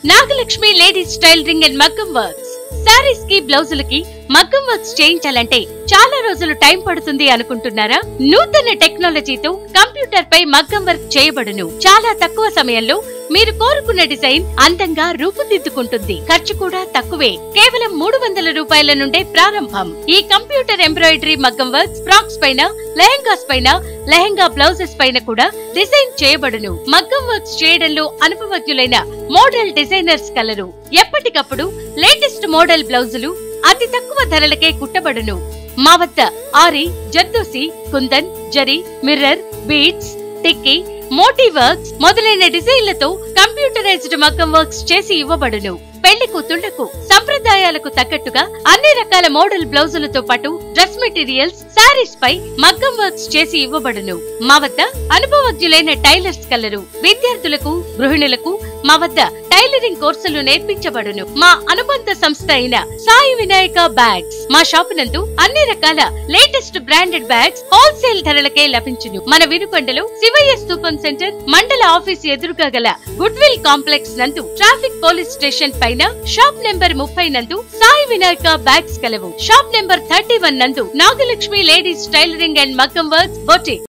Nagalakshmi ladies tailoring and మగ్గం works sarees కి బ్లౌజులకి మగ్గం వర్క్స్ చేయించాలంటే చాలా రోజులు టైం పడుతుంది అనుకుంటున్నారా నూతన టెక్నాలజీతో కంప్యూటర్ పై మగ్గం వర్క్ చేయబడును చాలా తక్కువ సమయంలో మీరు కోరుకున్న డిజైన్ అందంగా రూపుదిద్దుకుంటుంది ఖర్చు కూడా తక్కువే కేవలం మూడు వందల రూపాయల నుండే ప్రారంభం ఈ కంప్యూటర్ ఎంబ్రాయిడరీ మగ్గం వర్క్స్ ఫ్రాక్స్ పైన లెహంగాస్ పైన లెహంగా బ్లౌజెస్ పైన కూడా డిజైన్ చేయబడును మగ్గం వర్క్స్ చేయడంలో అనుభవజ్ఞులైన మోడల్ డిజైనర్స్ కలరు ఎప్పటికప్పుడు లేటెస్ట్ మోడల్ బ్లౌజులు అతి తక్కువ ధరలకే కుట్టబడును మా వద్ద ఆరి zardosi kundan zari mirror beads tikki moti works మొదలైన డిజైన్లతో కంప్యూటరైజ్డ్ మగ్గం వర్క్స్ చేసి ఇవ్వబడును పెళ్లి కూతుళ్లకు సంప్రదాయాలకు తగ్గట్టుగా అన్ని రకాల మోడల్ బ్లౌజులతో పాటు డ్రెస్ మెటీరియల్స్ శారీస్ పై మగ్గం వర్క్స్ చేసి ఇవ్వబడును మా వద్ద అనుభవజ్ఞులైన టైలర్స్ కలరు విద్యార్థులకు గృహిణులకు మా వద్ద టైలరింగ్ కోర్సులు నేర్పించబడును మా అనుబంధ సంస్థ అయిన సాయి వినాయక బ్యాగ్స్ మా షాపు నందు అన్ని రకాల లేటెస్ట్ బ్రాండెడ్ బ్యాగ్స్ హోల్సేల్ ధరలకే లభించును మన వినుకొండలో శివయ్య స్తూపం సెంటర్ మండల ఆఫీస్ ఎదురుగా గల గుడ్ విల్ కాంప్లెక్స్ నందు ట్రాఫిక్ పోలీస్ స్టేషన్ పైన షాప్ నెంబర్ ముప్పై నందు సాయి వినాయక బ్యాగ్స్ కలవు షాప్ నెంబర్ థర్టీ వన్ నందు నాగలక్ష్మి లేడీస్ టైలరింగ్ అండ్ మగ్గం వర్క్స్ బొటిక్